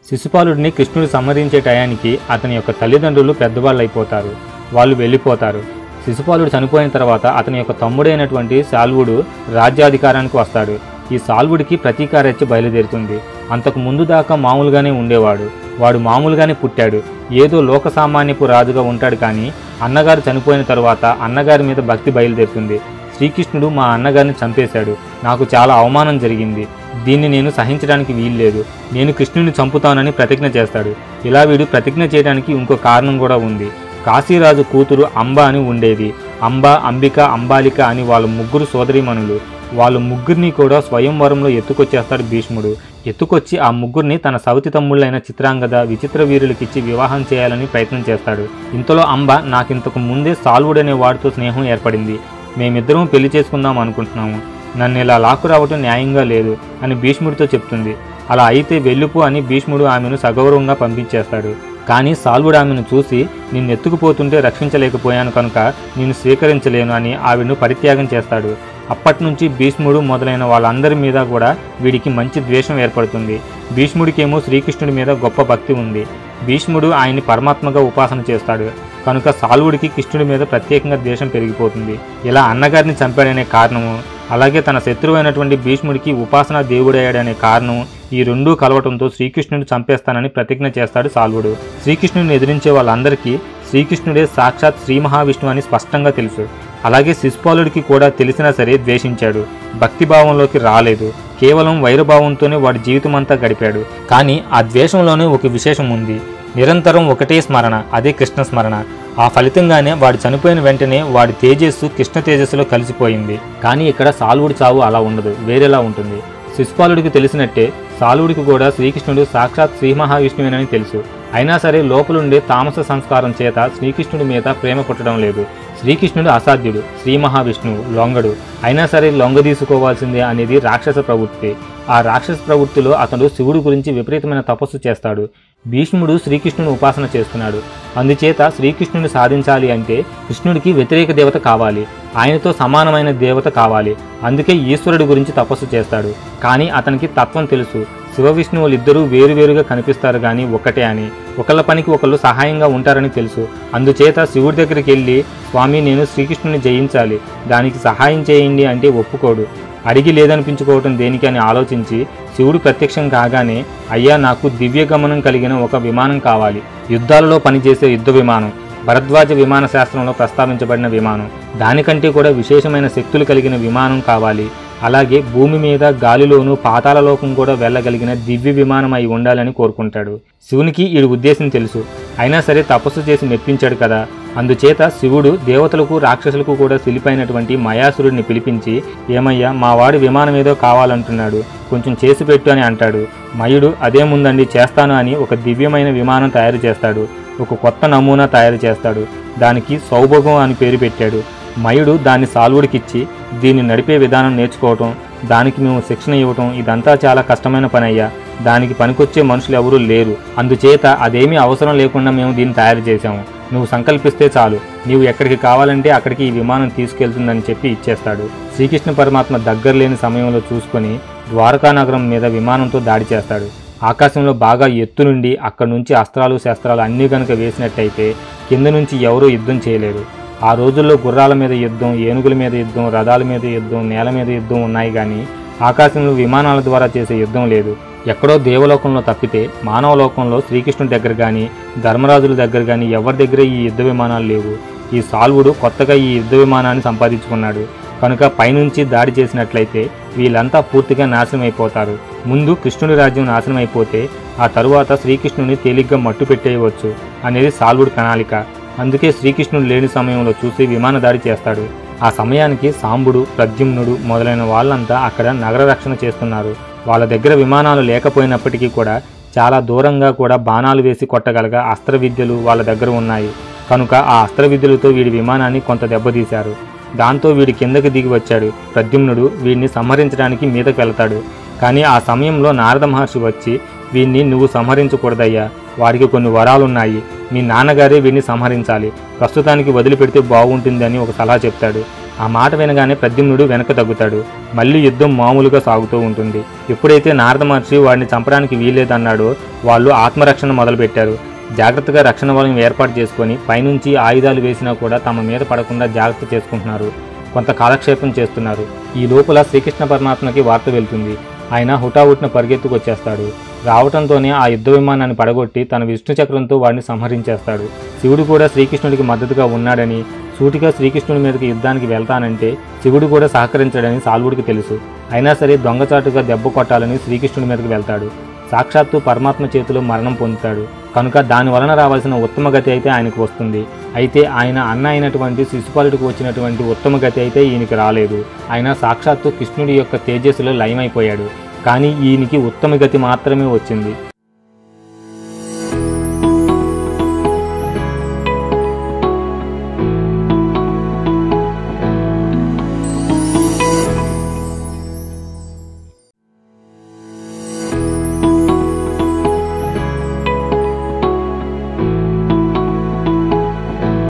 శిశుపాలుడిని కృష్ణుడు సంహరించే టయానికి అతని యొక్క తల్లిదండ్రులు పెద్దవాళ్ళు అయిపోతారు వాళ్ళు వెళ్ళిపోతారు శిశుపాలుడు చనిపోయిన తర్వాత అతని యొక్క తమ్ముడైనటువంటి శాల్వుడు రాజ్యాధికారానికి వస్తాడు ఈ సాల్వుడికి ప్రతీకారచ్చి బయలుదేరుతుంది అంతకు ముందు దాకా మామూలుగానే ఉండేవాడు వాడు మామూలుగానే పుట్టాడు ఏదో లోక సామాన్యపు రాజుగా ఉంటాడు కానీ అన్నగారు చనిపోయిన తరువాత అన్నగారి మీద భక్తి బయలుదేరుతుంది శ్రీకృష్ణుడు మా అన్నగారిని చంపేశాడు నాకు చాలా అవమానం జరిగింది దీన్ని నేను సహించడానికి వీల్లేదు నేను కృష్ణుని చంపుతానని ప్రతిజ్ఞ చేస్తాడు ఇలా వీడు ప్రతిజ్ఞ చేయడానికి ఇంకో కారణం కూడా ఉంది కాశీరాజు కూతురు అంబ అని ఉండేది అంబ అంబిక అంబాలిక అని వాళ్ళ ముగ్గురు సోదరీమణులు వాళ్ళ ముగ్గురిని కూడా స్వయంవరంలో ఎత్తుకొచ్చేస్తాడు భీష్ముడు ఎత్తుకొచ్చి ఆ ముగ్గురిని తన సవతి తమ్ముళ్ళైన చిత్రాంగద విచిత్ర వీరులకిచ్చి వివాహం చేయాలని ప్రయత్నం చేస్తాడు ఇంతలో అంబ నాకింతకు ముందే సాల్వుడనే వాడితో స్నేహం ఏర్పడింది మేమిద్దరం పెళ్లి చేసుకుందాం అనుకుంటున్నాము నన్ను ఇలా లాక్కు రావటం న్యాయంగా లేదు అని భీష్ముడితో చెప్తుంది అలా అయితే వెళ్ళిపో అని భీష్ముడు ఆమెను సగౌరవంగా పంపించేస్తాడు కానీ సాల్వుడు ఆమెను చూసి నిన్ను ఎత్తుకుపోతుంటే రక్షించలేకపోయాను కనుక నేను స్వీకరించలేను అని ఆవిడను పరిత్యాగం చేస్తాడు అప్పటి నుంచి భీష్ముడు మొదలైన వాళ్ళందరి మీద కూడా వీడికి మంచి ద్వేషం ఏర్పడుతుంది భీష్ముడికేమో శ్రీకృష్ణుడి మీద గొప్ప భక్తి ఉంది భీష్ముడు ఆయన్ని పరమాత్మగా ఉపాసన చేస్తాడు కనుక సాల్వుడికి కృష్ణుడి మీద ప్రత్యేకంగా ద్వేషం పెరిగిపోతుంది ఇలా అన్నగారిని చంపాడనే కారణము అలాగే తన శత్రువైనటువంటి భీష్ముడికి ఉపాసనా దేవుడయ్యాడనే కారణం ఈ రెండూ కలవటంతో శ్రీకృష్ణుడు చంపేస్తానని ప్రతిజ్ఞ చేస్తాడు సాల్వుడు శ్రీకృష్ణుడిని ఎదిరించే వాళ్ళందరికీ శ్రీకృష్ణుడే సాక్షాత్ శ్రీ మహావిష్ణువు అని స్పష్టంగా తెలుసు అలాగే శిశుపాలుడికి కూడా తెలిసినా సరే ద్వేషించాడు భక్తిభావంలోకి రాలేదు కేవలం వైరభావంతోనే వాడి జీవితం అంతా గడిపాడు కానీ ఆ ద్వేషంలోనే ఒక విశేషం ఉంది నిరంతరం ఒకటే స్మరణ అదే కృష్ణ స్మరణ ఆ ఫలితంగానే వాడు చనిపోయిన వెంటనే వాడి తేజస్సు కృష్ణ తేజస్సులో కలిసిపోయింది కానీ ఇక్కడ సాల్వుడి చావు అలా ఉండదు వేరేలా ఉంటుంది శిశుపాలుడికి తెలిసినట్టే సాలుడికి కూడా శ్రీకృష్ణుడు సాక్షాత్ శ్రీ మహావిష్ణువేనని తెలుసు అయినా సరే లోపలుండే తామస సంస్కారం చేత శ్రీకృష్ణుడి మీద ప్రేమ పుట్టడం లేదు శ్రీకృష్ణుడు అసాధ్యుడు శ్రీ మహావిష్ణువు లొంగడు అయినా సరే లొంగ తీసుకోవాల్సిందే అనేది రాక్షస ప్రవృత్తి ఆ రాక్షస ప్రవృత్తిలో అతడు శివుడి గురించి విపరీతమైన తపస్సు చేస్తాడు భీష్ముడు శ్రీకృష్ణుని ఉపాసన చేస్తున్నాడు అందుచేత శ్రీకృష్ణుని సాధించాలి అంటే కృష్ణుడికి వ్యతిరేక దేవత కావాలి ఆయనతో సమానమైన దేవత కావాలి అందుకే ఈశ్వరుడి గురించి తపస్సు చేస్తాడు కానీ అతనికి తత్వం తెలుసు శివ విష్ణువులు ఇద్దరూ వేరువేరుగా కనిపిస్తారు కానీ ఒక్కటే అని ఒకళ్ళ పనికి ఒకళ్ళు సహాయంగా ఉంటారని తెలుసు అందుచేత శివుడి దగ్గరికి వెళ్ళి స్వామి నేను శ్రీకృష్ణుని జయించాలి దానికి సహాయం చేయండి అంటే ఒప్పుకోడు అడిగి లేదనిపించుకోవటం దేనికి అని ఆలోచించి శివుడు ప్రత్యక్షం కాగానే అయ్యా నాకు దివ్య గమనం కలిగిన ఒక విమానం కావాలి యుద్ధాలలో పనిచేసే యుద్ధ విమానం భరద్వాజ విమాన శాస్త్రంలో ప్రస్తావించబడిన విమానం దానికంటే కూడా విశేషమైన శక్తులు కలిగిన విమానం కావాలి అలాగే భూమి మీద గాలిలోనూ పాతాళలోకం కూడా వెళ్ళగలిగిన దివ్య విమానం అయి ఉండాలని కోరుకుంటాడు శివునికి ఈ ఉద్దేశం తెలుసు అయినా సరే తపస్సు చేసి మెప్పించాడు కదా అందుచేత శివుడు దేవతలకు రాక్షసులకు కూడా శిలిపైనటువంటి మయాసురుడిని పిలిపించి ఏమయ్యా మా వాడి విమానం ఏదో కావాలంటున్నాడు కొంచెం చేసి పెట్టు అని అంటాడు మయుడు అదేముందండి చేస్తాను అని ఒక దివ్యమైన విమానం తయారు చేస్తాడు ఒక కొత్త నమూనా తయారు చేస్తాడు దానికి సౌభోగం అని పేరు పెట్టాడు మయుడు దాన్ని సాల్వుడికిచ్చి దీన్ని నడిపే విధానం నేర్చుకోవటం దానికి మేము శిక్షణ ఇవ్వటం ఇదంతా చాలా కష్టమైన పని అయ్యా దానికి పనికొచ్చే మనుషులు ఎవరూ లేరు అందుచేత అదేమీ అవసరం లేకుండా మేము దీన్ని తయారు చేశాము నువ్వు సంకల్పిస్తే చాలు నీవు ఎక్కడికి కావాలంటే అక్కడికి ఈ విమానం తీసుకెళ్తుందని చెప్పి ఇచ్చేస్తాడు శ్రీకృష్ణ పరమాత్మ దగ్గర లేని సమయంలో చూసుకొని ద్వారకా నగరం మీద విమానంతో దాడి చేస్తాడు ఆకాశంలో బాగా ఎత్తు నుండి అక్కడి నుంచి అస్త్రాలు శస్త్రాలు అన్నీ కనుక వేసినట్టయితే కింద నుంచి ఎవరూ యుద్ధం చేయలేరు ఆ రోజుల్లో గుర్రాల మీద యుద్ధం ఏనుగుల మీద యుద్ధం రథాల మీద యుద్ధం నేల మీద యుద్ధం ఉన్నాయి కానీ ఆకాశంలో విమానాల ద్వారా చేసే యుద్ధం లేదు ఎక్కడో దేవలోకంలో తప్పితే మానవ లోకంలో శ్రీకృష్ణుడి దగ్గర కానీ ధర్మరాజుల దగ్గర కానీ ఎవరి దగ్గర ఈ యుద్ధ విమానాలు లేవు ఈ సాల్వుడు కొత్తగా ఈ యుద్ధ విమానాన్ని సంపాదించుకున్నాడు కనుక పైనుంచి దాడి చేసినట్లయితే వీళ్ళంతా పూర్తిగా నాశనం అయిపోతారు ముందు కృష్ణుడి రాజ్యం నాశనం అయిపోతే ఆ తరువాత శ్రీకృష్ణుని తేలిగ్గా మట్టు పెట్టేయవచ్చు అనేది సాల్వుడి ప్రణాళిక అందుకే శ్రీకృష్ణుడు లేని సమయంలో చూసి విమాన దాడి చేస్తాడు ఆ సమయానికి సాంబుడు ప్రద్యుమ్నుడు మొదలైన వాళ్ళంతా అక్కడ నగర రక్షణ చేస్తున్నారు వాళ్ళ దగ్గర విమానాలు లేకపోయినప్పటికీ కూడా చాలా దూరంగా కూడా బాణాలు వేసి కొట్టగలగా అస్త్ర విద్యలు వాళ్ళ దగ్గర ఉన్నాయి కనుక ఆ అస్త్ర విద్యలతో వీడి విమానాన్ని కొంత దెబ్బతీశారు దాంతో వీడి కిందకి దిగి వచ్చాడు ప్రద్యుమ్నుడు వీడిని సంహరించడానికి మీదకి వెళ్తాడు కానీ ఆ సమయంలో నారద మహర్షి వచ్చి వీడిని నువ్వు సంహరించకూడదయ్యా వాడికి కొన్ని వరాలున్నాయి మీ నాన్నగారే వీడిని సంహరించాలి ప్రస్తుతానికి వదిలిపెడితే బాగుంటుందని ఒక సలహా చెప్తాడు ఆ మాట వినగానే ప్రద్యుమ్నుడు వెనక తగ్గుతాడు మళ్ళీ యుద్ధం మామూలుగా సాగుతూ ఉంటుంది ఎప్పుడైతే నారద మహర్షి వాడిని చంపడానికి వీల్లేదన్నాడో వాళ్ళు ఆత్మరక్షణ మొదలుపెట్టారు జాగ్రత్తగా రక్షణ వలయం ఏర్పాటు చేసుకొని పైనుంచి ఆయుధాలు వేసినా కూడా తమ మీద పడకుండా జాగ్రత్త చేసుకుంటున్నారు కొంత కాలక్షేపం చేస్తున్నారు ఈ లోపల శ్రీకృష్ణ పరమాత్మకి వార్త వెళ్తుంది ఆయన హుటాహుటిన పరిగెత్తుకొచ్చేస్తాడు రావటంతోనే ఆ యుద్ధ విమానాన్ని పడగొట్టి తన విష్ణు చక్రంతో వాడిని సంహరించేస్తాడు శివుడు కూడా శ్రీకృష్ణుడికి మద్దతుగా ఉన్నాడని సూటిగా శ్రీకృష్ణుడి మీదకి యుద్ధానికి వెళ్తానంటే శివుడు కూడా సహకరించడని సాల్వుడికి తెలుసు అయినా సరే దొంగచాటుగా దెబ్బ కొట్టాలని శ్రీకృష్ణుడి మీదకి వెళ్తాడు సాక్షాత్తు పరమాత్మ చేతిలో మరణం పొందుతాడు కనుక దాని వలన రావాల్సిన ఉత్తమ గతి అయితే ఆయనకు వస్తుంది అయితే ఆయన అన్న అయినటువంటి శిశుపాలుడికి వచ్చినటువంటి ఉత్తమ గతి అయితే ఈయనకి రాలేదు ఆయన సాక్షాత్తు కృష్ణుడి యొక్క తేజస్సులో లయమైపోయాడు కానీ ఈయనకి ఉత్తమ గతి మాత్రమే వచ్చింది